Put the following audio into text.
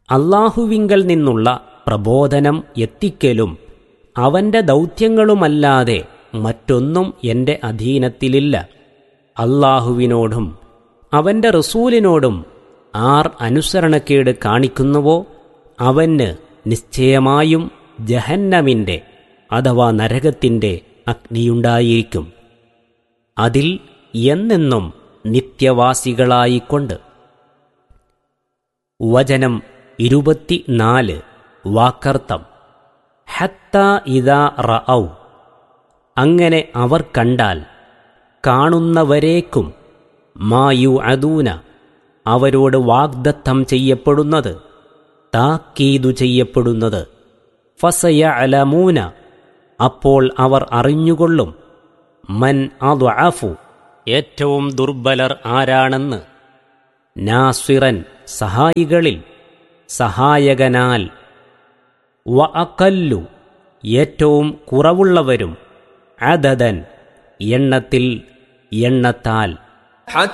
അള്ളാഹുവിങ്കൽ നിന്നുള്ള പ്രബോധനം എത്തിക്കലും അവന്റെ ദൗത്യങ്ങളുമല്ലാതെ മറ്റൊന്നും എന്റെ അധീനത്തിലില്ല അള്ളാഹുവിനോടും അവന്റെ റസൂലിനോടും ആർ അനുസരണക്കേട് കാണിക്കുന്നുവോ അവന് നിശ്ചയമായും ജഹന്നമിന്റെ അഥവാ നരകത്തിന്റെ അഗ്നിയുണ്ടായിരിക്കും അതിൽ എന്നെന്നും നിത്യവാസികളായിക്കൊണ്ട് വചനം ഇരുപത്തിനാല് വാക്കർത്ഥം ഹത്ത ഇതാ റഔ അങ്ങനെ അവർ കണ്ടാൽ കാണുന്നവരേക്കും മായു അദൂന അവരോട് വാഗ്ദത്തം ചെയ്യപ്പെടുന്നത് താക്കീതു ചെയ്യപ്പെടുന്നത് ഫസയ അലമൂന അപ്പോൾ അവർ അറിഞ്ഞുകൊള്ളും മൻ അദ്വഅഫു ഏറ്റവും ദുർബലർ ആരാണെന്ന് നാസിറൻ സഹായികളിൽ സഹായകനാൽ വ അക്കല്ലു ഏറ്റവും കുറവുള്ളവരും അദദൻ എണ്ണത്തിൽ എണ്ണത്താൽ